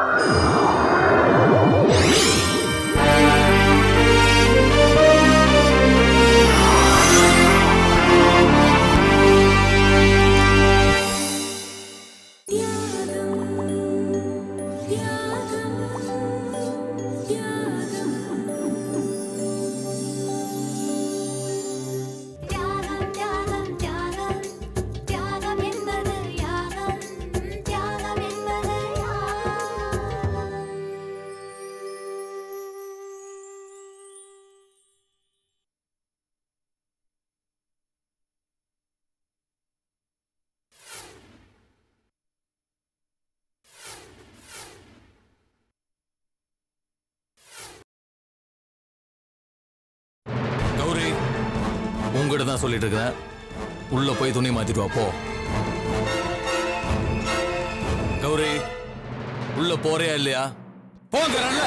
தியாகம் தியாகம் தியாகம் தியாகம் என்பது யாகம் தியாகம் என்பது யாகம் கௌரி உங்ககிட்ட தான் சொல்லிட்டு இருக்கிறேன் உள்ள போய் துணி மாத்திட்டு வா போ கௌரி உள்ள போறியா இல்லையா போங்கிறல்ல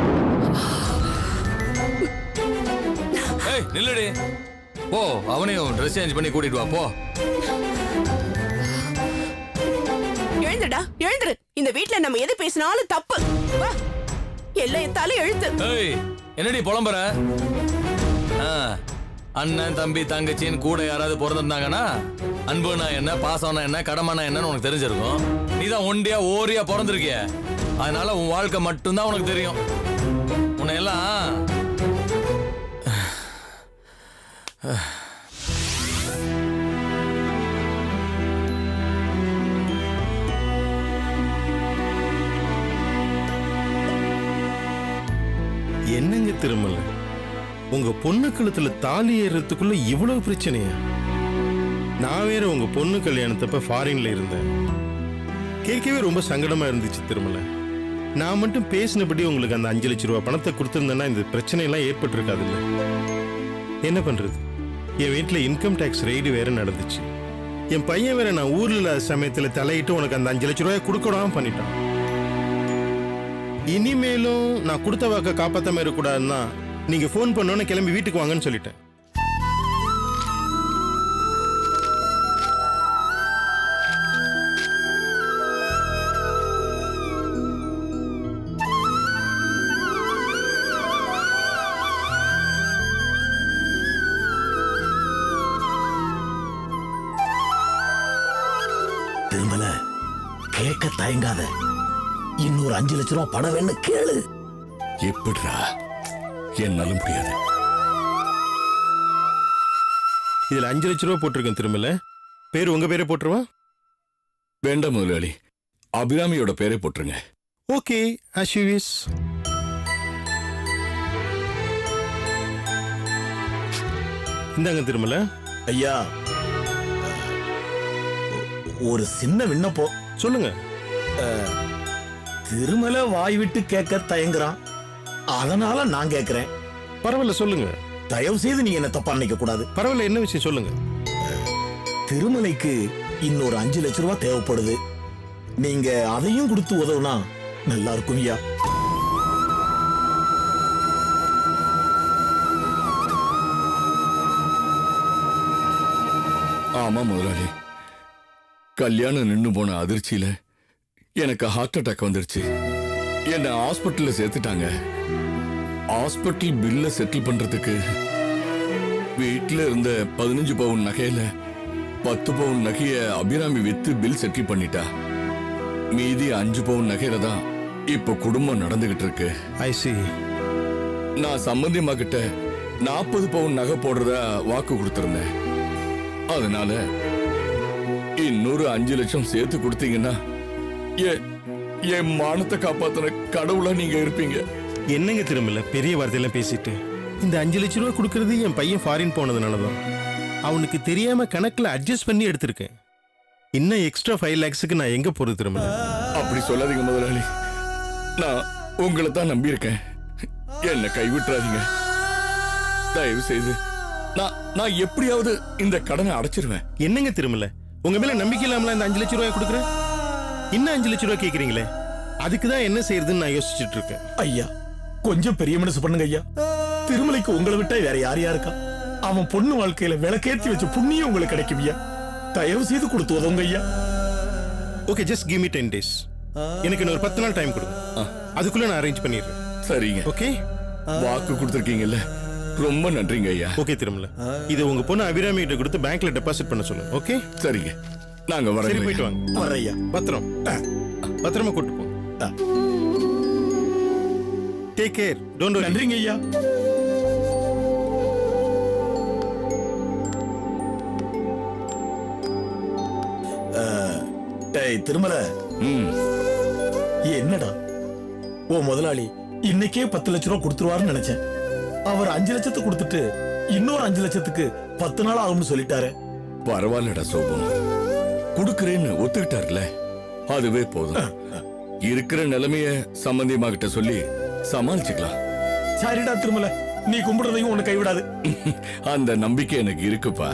ஏய் நில்லுடி போ அவனையும் ட்ரெஸ் சேஞ்ச் பண்ணி கூட்டிட்டு வா போ எழுந்துடா எழுந்துரு இந்த வீட்ல நம்ம எது பேசினாலும் தப்பு வா எல்லாம் என் தலை எழுத்து ஏய் என்னடி புலம்புற ஆ, அண்ணன் தம்பி தங்கச்சின்னு கூட யாராவது பிறந்திருந்தாங்கன்னா அன்புனா என்ன பாசம்னா என்ன கடமைனா என்னன்னு உனக்கு தெரிஞ்சிருக்கும் நீ தான் ஒண்டியா ஓரியா பிறந்திருக்கிய அதனால உன் வாழ்க்கை மட்டும்தான் உனக்கு தெரியும் உன்னை எல்லாம் என்னங்க திருமலை உங்க பொண்ணு கழுத்துல தாலி ஏறுறதுக்குள்ள இவ்வளவு பிரச்சனையா நான் வேற உங்க பொண்ணு கல்யாணத்தப்ப ஃபாரின்ல இருந்தேன் கேட்கவே ரொம்ப சங்கடமா இருந்துச்சு திருமலை நான் மட்டும் பேசினபடி உங்களுக்கு அந்த அஞ்சு லட்ச ரூபா பணத்தை கொடுத்துருந்தேன்னா இந்த பிரச்சனை எல்லாம் ஏற்பட்டிருக்காதுல்ல என்ன பண்றது என் வீட்டில் இன்கம் டேக்ஸ் ரெய்டு வேற நடந்துச்சு என் பையன் வேற நான் ஊர்ல இல்லாத சமயத்துல தலையிட்டு உனக்கு அந்த அஞ்சு லட்ச ரூபாய் கொடுக்கடாம பண்ணிட்டான் இனிமேலும் நான் கொடுத்த வாக்க காப்பாத்தாம இருக்கக்கூடாதுன்னா நீங்க ஃபோன் பண்ணோன்னு கிளம்பி வீட்டுக்கு வாங்கன்னு சொல்லிட்டேன் திருமல கேட்க தயங்காத இன்னொரு அஞ்சு லட்ச ரூபா பணம் வேணும் கேளு எப்படிடா என்னால முடியாது இதுல அஞ்சு லட்ச ரூபா போட்டிருக்கேன் திரும்பல பேர் உங்க பேரை போட்டுருவா வேண்டாம் முதலாளி அபிராமியோட பேரை போட்டுருங்க ஓகே அஷிவிஸ் இந்தாங்க திருமல ஐயா ஒரு சின்ன விண்ணப்பம் சொல்லுங்க திருமல வாய் விட்டு கேட்க தயங்குறான் அதனால நான் கேட்கிறேன் பரவாயில்ல சொல்லுங்க தயவு செய்து நீங்க என்ன தப்பா நினைக்க கூடாது பரவாயில்ல என்ன விஷயம் சொல்லுங்க திருமலைக்கு இன்னொரு அஞ்சு லட்ச ரூபா தேவைப்படுது நீங்க அதையும் கொடுத்து உதவுனா நல்லா இருக்கும் ஐயா ஆமா முதலாளி கல்யாணம் நின்னு போன அதிர்ச்சியில எனக்கு ஹார்ட் அட்டாக் வந்துருச்சு என்ன ஹாஸ்பிட்டல்ல சேர்த்துட்டாங்க ஹாஸ்பிட்டல் பில்ல செட்டில் பண்றதுக்கு வீட்ல இருந்த பதினஞ்சு பவுன் நகையில பத்து பவுன் நகைய அபிராமி வித்து பில் செட்டில் பண்ணிட்டா மீதி அஞ்சு பவுன் நகையில தான் இப்ப குடும்பம் நடந்துகிட்டு இருக்கு ஐ சி நான் சம்பந்தியம்மா கிட்ட நாற்பது பவுன் நகை போடுறதா வாக்கு கொடுத்திருந்தேன் அதனால இன்னொரு அஞ்சு லட்சம் சேர்த்து கொடுத்தீங்கன்னா என் என் மானத்தை காப்பாத்துற கடவுளா நீங்க இருப்பீங்க என்னங்க திரும்பல பெரிய வார்த்தையெல்லாம் பேசிட்டு இந்த அஞ்சு லட்ச ரூபா கொடுக்கறது என் பையன் ஃபாரின் போனதுனால தான் அவனுக்கு தெரியாம கணக்குல அட்ஜஸ்ட் பண்ணி எடுத்திருக்கேன் இன்னும் எக்ஸ்ட்ரா ஃபைவ் லேக்ஸுக்கு நான் எங்க போறது திரும்பல அப்படி சொல்லாதீங்க முதலாளி நான் உங்களை தான் நம்பியிருக்கேன் என்னை கைவிட்டுறாதீங்க தயவு செய்து நான் நான் எப்படியாவது இந்த கடனை அடைச்சிருவேன் என்னங்க திரும்பல உங்க மேல நம்பிக்கை இல்லாமல இந்த அஞ்சு லட்ச ரூபாய் கொடுக்குறேன் இன்னும் அஞ்சு லட்ச ரூபாய் கேக்குறீங்களே அதுக்கு தான் என்ன செய்யறதுன்னு நான் யோசிச்சுட்டு இருக்கேன் ஐயா கொஞ்சம் பெரிய மனசு பண்ணுங்க ஐயா திருமலைக்கு உங்களை விட்டா வேற யார் யாருக்கா அவன் பொண்ணு வாழ்க்கையில விளக்கேத்தி வச்ச புண்ணியம் உங்களுக்கு கிடைக்கும் ஐயா தயவு செய்து கொடுத்து உதவுங்க ஐயா okay just give me ten days எனக்கு இன்னொரு பத்து நாள் டைம் கொடுங்க அதுக்குள்ள நான் அரேஞ்ச் பண்ணிடுறேன் சரிங்க ஓகே வாக்கு கொடுத்துருக்கீங்கல்ல ரொம்ப நன்றிங்க ஐயா ஓகே திருமல இது உங்க பொண்ணு அபிராமி கிட்ட கொடுத்து பேங்க்ல டெபாசிட் பண்ண சொல்லுங்க ஓகே சரிங்க நாங்க சரி வரோம் போயிட்டு வாங்க வர்றையா பத்திரம் பத்திரமா கூட்டு போ டேக் கேர் டோன்ட் வரி நன்றிங்க ஐயா அஹ், டேய் திருமல ம் என்னடா ஓ முதலாளி இன்னைக்கே பத்து லட்ச ரூபா கொடுத்துருவாருன்னு நினைச்சேன் அவர் அஞ்சு லட்சத்தை கொடுத்துட்டு இன்னொரு அஞ்சு லட்சத்துக்கு பத்து நாள் ஆகும்னு சொல்லிட்டாரு பரவாயில்லடா சோபம் குடுக்கறேன்னு ஒத்துக்கிட்டார்ல அதுவே போதும் இருக்கிற நிலைமைய சம்பந்தியமா கிட்ட சொல்லி சமாளிச்சுக்கலாம் சரிடா திருமல நீ கும்பிடுறதையும் உன்னை கைவிடாது அந்த நம்பிக்கை எனக்கு இருக்குப்பா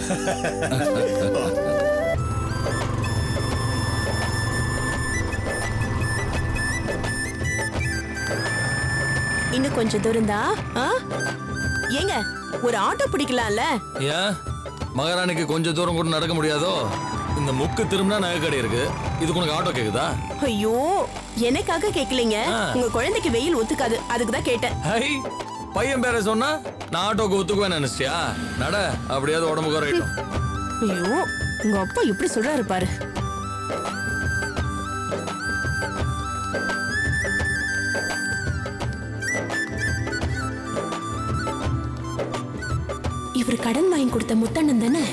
இன்னும் கொஞ்சம் தூரம் தான் ஏங்க ஒரு ஆட்டோ பிடிக்கலாம்ல ஏன் மகாராணிக்கு கொஞ்சம் தூரம் கூட நடக்க முடியாதோ இந்த முக்கு திரும்பினா நகைக்கடை இருக்கு இதுக்கு உனக்கு ஆட்டோ கேக்குதா ஐயோ எனக்காக கேட்கலீங்க ஆ. உங்க குழந்தைக்கு வெயில் ஒத்துக்காது அதுக்கு தான் கேட்டேன் ஹை பையன் பேரை சொன்னா நான் ஆட்டோக்கு ஒத்துக்குவேன் நினைச்சியா நட அப்படியாவது உடம்புக்கு வரையட்டும் ஐயோ உங்க அப்பா எப்படி சொல்றாரு பாரு இவர் கடன் வாங்கி கொடுத்த முத்தண்ணன் தானே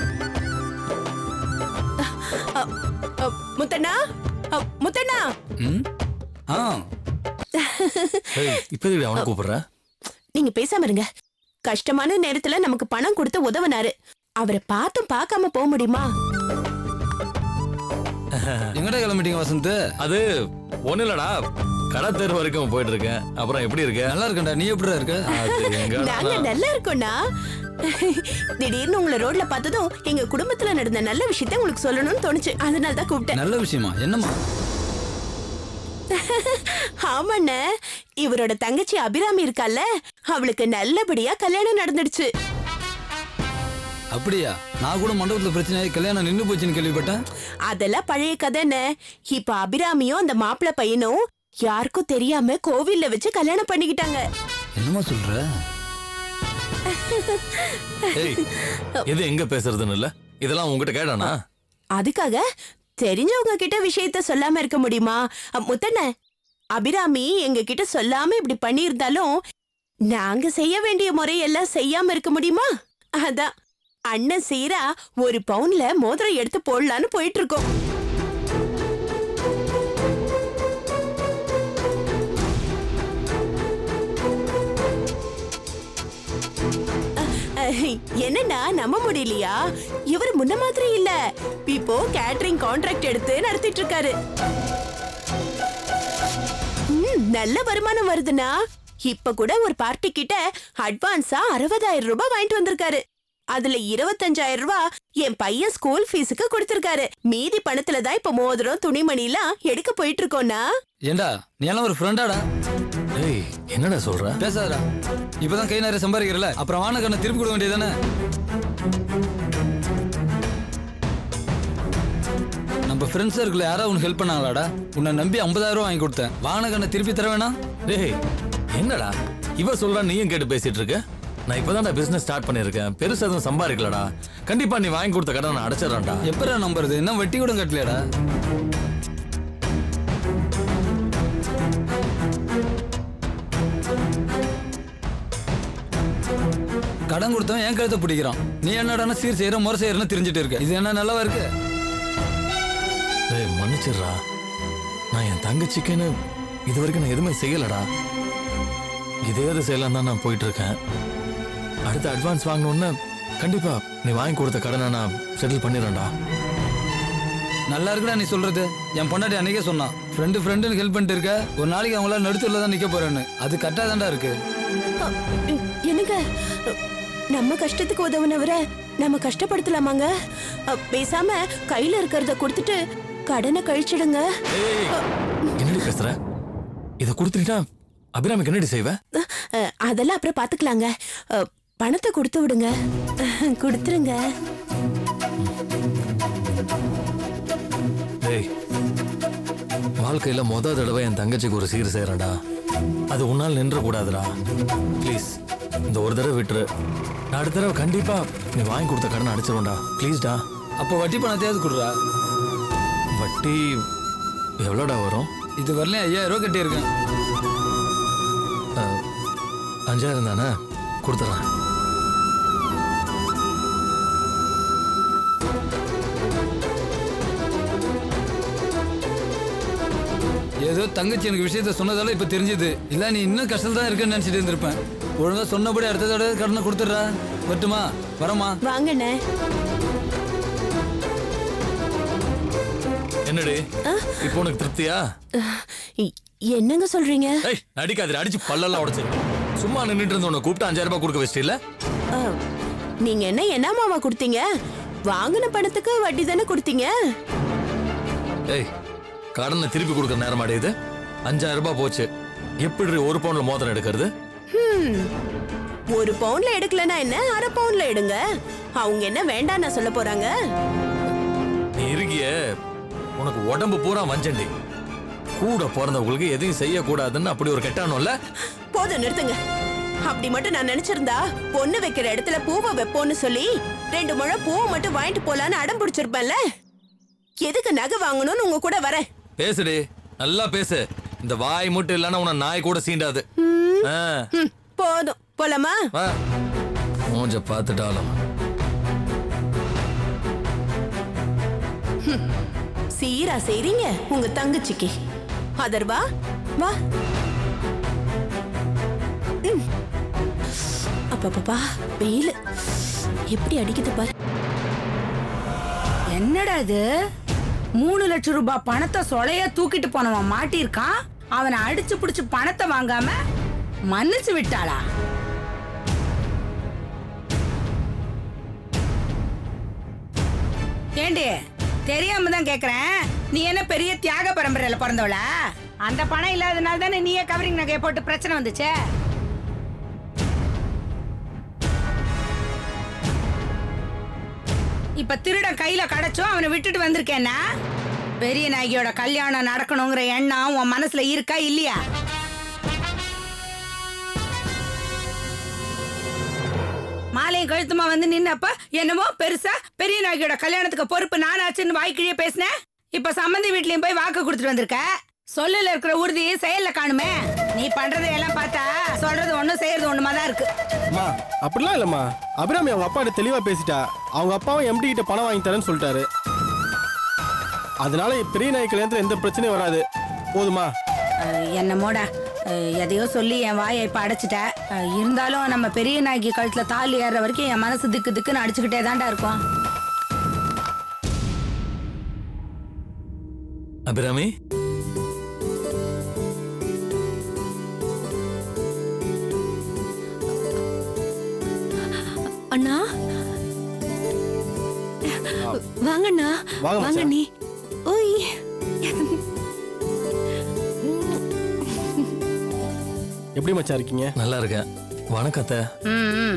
அ, அ, அ, முத்தண்ணா அ, முத்தண்ணா ஆ ஏய், இப்ப எதுக்கு அவனை கூப்பிடுற நீங்க பேசாம இருங்க கஷ்டமான நேரத்துல நமக்கு பணம் கொடுத்து உதவுனாரு அவரை பார்த்தும் பார்க்காம போக முடியுமா எங்கடா கிளம்பிட்டீங்க வசந்த் அது ஒண்ணு இல்லடா கடை தெரு வரைக்கும் போயிட்டு இருக்கேன் அப்புறம் எப்படி இருக்க நல்லா இருக்கேன்டா நீ எப்படிடா இருக்க அது எங்கடா நாங்க நல்லா இருக்கோம்னா திடீர்னு உங்களை ரோட்ல பார்த்ததும் எங்க குடும்பத்துல நடந்த நல்ல விஷயத்த உங்களுக்கு சொல்லணும்னு தோணுச்சு அதனால தான் கூப்பிட்டேன் நல்ல விஷயமா என்னம்மா ஆமாண்ண இவரோட தங்கச்சி அபிராமி இருக்கால்ல அவளுக்கு நல்லபடியா கல்யாணம் நடந்துடுச்சு அப்படியா நான் கூட மண்டபத்துல பிரச்சனை ஆகி கல்யாணம் நின்னு போச்சுன்னு கேள்விப்பட்டேன் அதெல்லாம் பழைய கதைன்னு இப்ப அபிராமியும் அந்த மாப்பிள்ளை பையனும் யாருக்கும் தெரியாம கோவில்ல வச்சு கல்யாணம் பண்ணிக்கிட்டாங்க என்னம்மா சொல்ற ஏய் எது எங்க பேசுறதுன்னு இல்ல இதெல்லாம் உங்ககிட்ட கேட்டானா அதுக்காக தெரிஞ்சவங்க கிட்ட விஷயத்த சொல்லாம இருக்க முடியுமா அ, முத்தண்ண அபிராமி எங்க கிட்ட சொல்லாம இப்படி பண்ணியிருந்தாலும் நாங்க செய்ய வேண்டிய முறையெல்லாம் செய்யாம இருக்க முடியுமா அதான் அண்ணன் சீரா ஒரு பவுன்ல மோதிரம் எடுத்து போடலான்னு போயிட்டு இருக்கோம் அஹ், என்னன்னா நம்ப முடியலையா இவர் முன்ன மாதிரி இல்ல இப்போ கேட்டரிங் கான்ட்ராக்ட் எடுத்து நடத்திட்டு இருக்காரு ம், நல்ல வருமானம் வருதுன்னா இப்ப கூட ஒரு பார்ட்டி கிட்ட அட்வான்ஸா அறுபதாயிரம் ரூபாய் வாங்கிட்டு வந்திருக்காரு அதுல இருபத்தஞ்சாயிரம் ரூபாய் என் பையன் ஸ்கூல் ஃபீஸுக்கு கொடுத்திருக்காரு மீதி பணத்துல தான் இப்ப மோதிரம் துணிமணி எல்லாம் எடுக்க போயிட்டு இருக்கோம்னா ஏண்டா நீ எல்லாம் ஒரு ஃப்ரெண்டாடா ஏய் என்னடா சொல்ற பேசாதடா இப்பதான் கை நிறைய சம்பாதிக்கிறல அப்புறம் வான கண்ணை திருப்பி கொடுக்க வேண்டியதானே நம்ம ஃப்ரெண்ட்ஸ் சர்க்கிள் யாராவது உனக்கு ஹெல்ப் பண்ணாங்களாடா உன்னை நம்பி 50000 ரூபாய் வாங்கி கொடுத்தேன் வான கண்ணை திருப்பி தர வேணாம் டேய் என்னடா இவ சொல்றா நீயும் கேட்டு பேசிட்டு இருக்க நான் இப்பதான் பிசினஸ் ஸ்டார்ட் பண்ணிருக்கேன் பெருசா எதுவும் சம்பாதிக்கலடா கண்டிப்பா நீ வாங்கி கொடுத்த கடன் நான் அடைச்சிடறேன்டா எப்படா நம்புறது என்ன வட்டி கூட கட்டலையாடா கடன் கொடுத்தவன் என் கழுத்தை பிடிக்கிறான் நீ என்னடானா சீர் செய்யற முறை செய்யறன்னு தெரிஞ்சுட்டு இருக்க இது என்ன நல்லவா இருக்கு டேய் மன்னிச்சிடுறா நான் என் தங்கச்சிக்குன்னு இது வரைக்கும் நான் எதுவுமே செய்யலடா இதே இது செய்யலாம் தான் நான் போயிட்டு இருக்கேன் அடுத்து அட்வான்ஸ் வாங்கணும்னு கண்டிப்பா நீ வாங்கி கொடுத்த கடனை நான் செட்டில் பண்ணிடுறேன்டா நல்லா இருக்குடா நீ சொல்றது என் பொண்டாட்டி அன்னைக்கே சொன்னான் ஃப்ரெண்டு ஃப்ரெண்டுன்னு ஹெல்ப் பண்ணிட்டு இருக்க ஒரு நாளைக்கு அவங்களால நடுத்தூர்ல தான் நிக்க போறேன்னு அது கரெக்டா தான்டா இருக்கு அ, என்னங்க அ, நம்ம கஷ்டத்துக்கு உதவுனவரை நம்ம கஷ்டப்படுத்தலாமாங்க அ, பேசாம கையில இருக்கிறத கொடுத்துட்டு கடனை கழிச்சிடுங்க ஏய் என்னடி பேசுற இதை கொடுத்துட்டா அபிராமிக்கு என்னடி செய்வ அ, அதெல்லாம் அப்புறம் பாத்துக்கலாங்க அ, பணத்தை கொடுத்து விடுங்க கொடுத்துருங்க டேய் வா வாழ்க்கையில மொத தடவை என் தங்கச்சிக்கு ஒரு சீர் செய்யறேன்டா அது உன்னால் நின்ற கூடாதுடா ப்ளீஸ் இந்த ஒரு தடவை விட்டுரு நான் அடுத்த தடவை கண்டிப்பா நீ வாங்கி கொடுத்த கடன் அடிச்சிருவேன்டா ப்ளீஸ்டா அப்போ வட்டி பணத்தையாவது கொடுறா வட்டி எவ்வளோடா வரும் இது வரலையும் ஐயாயிரம் ரூபா கட்டியிருக்கேன் அஹ், அஞ்சாயிரம் தானே கொடுத்துட்றேன் ஏதோ தங்கச்சி எனக்கு விஷயத்த சொன்னதால இப்ப தெரிஞ்சது இல்ல நீ இன்னும் கஷ்டம் தான் இருக்குன்னு நினைச்சிட்டு இருந்திருப்பேன் ஒழுங்கா சொன்னபடி அடுத்த தடவை கடனை கொடுத்துட்றா வரட்டுமா வரமா வாங்கண்ணே என்னடி இப்போ உனக்கு திருப்தியா இ- என்னங்க சொல்றீங்க ஏய் நடிக்காது அடிச்சு பல்லெல்லாம் உடைச்சு சும்மா நின்றுட்டு இருந்த உன்னை கூப்பிட்டு அஞ்சாயிரம் ரூபாய் கொடுக்க வச்சிட்டீல ஆ, நீங்க என்ன என்னமாவா கொடுத்தீங்க வாங்கின பணத்துக்கு வட்டி தானே கொடுத்தீங்க ஏய் கடனை திருப்பி கொடுக்குற நேரமாடி இது அஞ்சாயிரம் ரூபாய் போச்சு எப்படி ஒரு பவுன்ல மோதிரம் எடுக்கிறது ஹம். ஒரு பவுன்ல எடுக்கலனா என்ன அரை பவுன்ல எடுங்க அவங்க என்ன வேண்டாம் நான் சொல்ல போறாங்க நீ இருக்கிய உனக்கு உடம்பு பூரா வஞ்சண்டி கூட பிறந்தவங்களுக்கு எதையும் செய்யக்கூடாதுன்னு அப்படி ஒரு கெட்டானோல்ல போதும் நிறுத்துங்க அப்படி மட்டும் நான் நினைச்சிருந்தா பொண்ணு வைக்கிற இடத்துல பூவை வைப்போன்னு சொல்லி ரெண்டு முழம் பூவை மட்டும் வாங்கிட்டு போலான்னு அடம் பிடிச்சிருப்பேன்ல எதுக்கு நகை வாங்கணும்னு உங்க கூட வரேன் பேசுடி நல்லா பேசு இந்த வாய் மட்டும் இல்லைன்னா உன நாய் கூட சீண்டாது ஆ, ம், போதும் போலாமா வா மூஞ்ச பார்த்துட்டாலும் சீரா செய்றீங்க உங்க தங்கச்சிக்கு அதர்வா வா ம். அப்பப்பப்பா வெயில் எப்படி அடிக்குது பாரு என்னடா இது மூணு லட்சம் ரூபாய் பணத்தை சொலையா தூக்கிட்டு போனவன் மாட்டியிருக்கான் அவனை அடிச்சு புடிச்சு பணத்தை வாங்காம மன்னிச்சு விட்டாளா ஏண்டி தெரியாம தான் கேக்குறேன் நீ என்ன பெரிய தியாக பரம்பரையில பிறந்தவளா அந்த பணம் இல்லாதனால தானே நீயே கவரிங் நகையை போட்டு பிரச்சனை வந்துச்சே இப்ப திருடன் கையில கிடைச்சோ அவனை விட்டுட்டு வந்திருக்கேன்னா பெரிய நாயகியோட கல்யாணம் நடக்கணுங்கிற எண்ணம் உன் மனசுல இருக்கா இல்லையா மாலையும் கழுத்துமா வந்து நின்னப்ப என்னமோ பெருசா பெரிய நாயகியோட கல்யாணத்துக்கு பொறுப்பு நானாச்சுன்னு வாய்க்கிழியே பேசினேன் இப்ப சம்மந்தி வீட்லயும் போய் வாக்கு கொடுத்துட்டு வந்திருக்க சொல்லல இருக்கிற உறுதி செயல்ல காணுமே நீ பண்றதை எல்லாம் பார்த்தா சொல்றது ஒண்ணும் செய்யறது ஒண்ணுமா தான் இருக்கு அம்மா அப்படிலாம் இல்லைம்மா அபிராமி அவங்க அப்பாட்ட தெளிவா பேசிட்டா அவங்க அப்பாவும் எம்டி கிட்ட பணம் வாங்கி தரேன்னு சொல்லிட்டாரு அதனால பெரிய நாய் கல்யாணத்துல எந்த பிரச்சனையும் வராது போதுமா அஹ், என்னமோடா அஹ், எதையோ சொல்லி என் வாயை இப்ப அடைச்சிட்ட அஹ், இருந்தாலும் நம்ம பெரிய நாய்க்கு கழுத்துல தாலி ஏறுற வரைக்கும் என் மனசு திக்கு திக்குன்னு அடிச்சுக்கிட்டே தான்டா இருக்கும் அபிராமி அண்ணா வாங்கண்ணா வாங்க வாங்க மச்சான். நீ ஓய் எப்படி மச்சான் இருக்கீங்க நல்லா இருக்கேன் வணக்கம் அத்தை ம், ம்.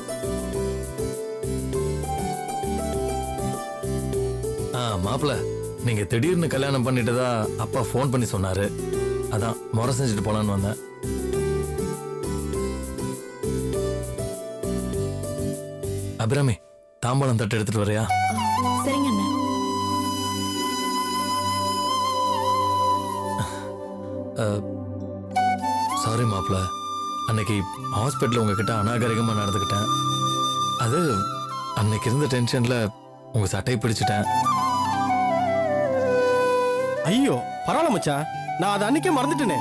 ஆ மாப்பிள நீங்க திடீர்னு கல்யாணம் பண்ணிட்டதா அப்பா ஃபோன் பண்ணி சொன்னாரு அதான் முறை செஞ்சுட்டு போலான்னு வந்தேன் அபிராமி தாம்பாளம் தட்டு எடுத்துட்டு வரியா சரிங்க அண்ணா சாரி மாப்பிள அன்னைக்கு ஹாஸ்பிட்டல் உங்ககிட்ட அநாகரிகமா நடந்துக்கிட்டேன் அது அன்னைக்கு இருந்த டென்ஷன்ல உங்க சட்டையை பிடிச்சிட்டேன் ஐயோ பரவாயில்ல மச்சான் நான் அதை அன்னைக்கே மறந்துட்டேனே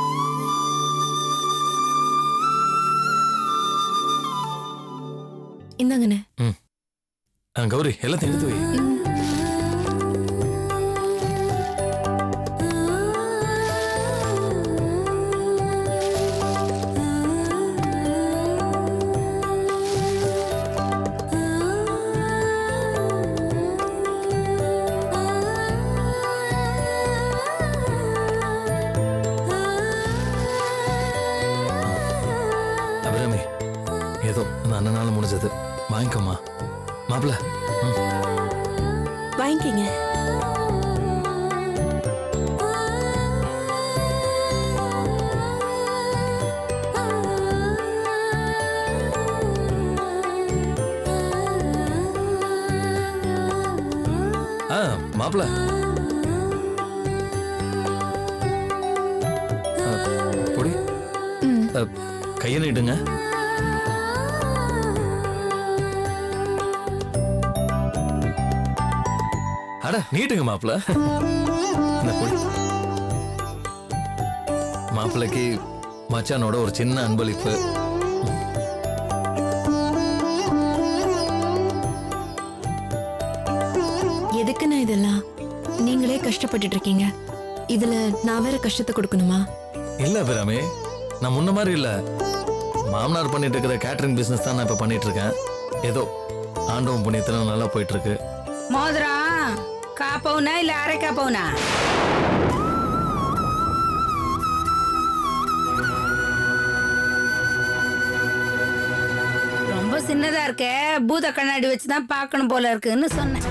இந்தாங்கண்ணே ஆ, கௌரி எல்லாத்தையும் எடுத்து வை அபிராமி ஏதோ அந்த அண்ணனால முடிஞ்சது வாங்கிக்கோமா மாப்பிள வாங்கிக்கங்க மாப்பிள பொடி அஹ், கையை நீட்டுங்க அட நீட்டுங்க மாப்பிள இந்த பொடி மாப்பிள்ளைக்கு மச்சானோட ஒரு சின்ன அன்பளிப்பு எதுக்குண்ணா இதெல்லாம் நீங்களே கஷ்டப்பட்டுட்டு இருக்கீங்க இதுல நான் வேற கஷ்டத்தை கொடுக்கணுமா இல்ல அபிராமி நான் முன்ன மாதிரி இல்ல மாமனார் பண்ணிட்டு இருக்கிற கேட்டரிங் பிசினஸ் தான் நான் இப்ப பண்ணிட்டு இருக்கேன் ஏதோ ஆண்டவன் புண்ணியத்துல நல்லா போயிட்டு இருக்கு மோதிரம் காப்பவுனா இல்ல அரை காப்பவுனா ரொம்ப சின்னதா இருக்கே பூத கண்ணாடி வச்சு தான் பார்க்கணும் போல இருக்குன்னு சொன்னேன்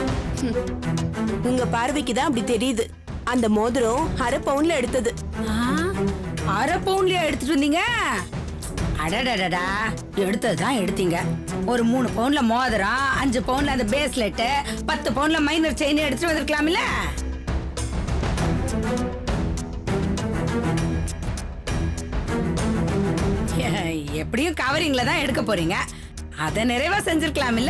உங்க பார்வைக்கு தான் அப்படி தெரியுது அந்த மோதிரம் அரை பவுன்ல எடுத்தது ஆ, அரை பவுன்லயா எடுத்துட்டு வந்தீங்க அடடடடா எடுத்தது தான் எடுத்தீங்க ஒரு மூணு பவுன்ல மோதிரம் அஞ்சு பவுன்ல அந்த பேஸ்லெட் பத்து பவுன்ல மைனர் செயின் எடுத்துட்டு வந்திருக்கலாம்ல எ- எப்படியும் கவரிங்ல தான் எடுக்க போறீங்க அதை நிறைவா செஞ்சிருக்கலாம்ல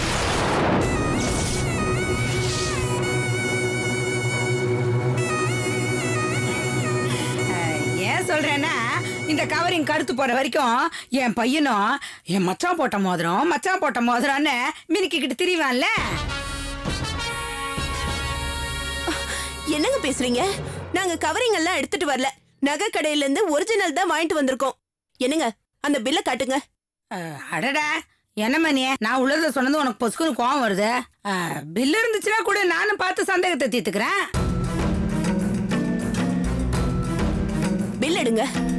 அஹ், ஏன் சொல்றேன்னா இந்த கவரிங் கருத்து போற வரைக்கும் என் பையனும் என் மச்சான் போட்ட மோதிரம் மச்சான் போட்ட மோதிரம்னு மினுக்கிக்கிட்டு திரிவான்ல என்னங்க பேசுறீங்க நாங்க கவரிங் எல்லாம் எடுத்துட்டு வரல நகை கடையில இருந்து ஒரிஜினல் தான் வாங்கிட்டு வந்திருக்கோம் என்னங்க அந்த பில்ல காட்டுங்க அஹ், அடடா என்ன மணியே நான் உள்ளத சொன்னது உனக்கு பொசுக்குன்னு கோவம் வருது பில் இருந்துச்சுன்னா கூட நானும் பார்த்து சந்தேகத்தை தீர்த்துக்கிறேன் பில் எடுங்க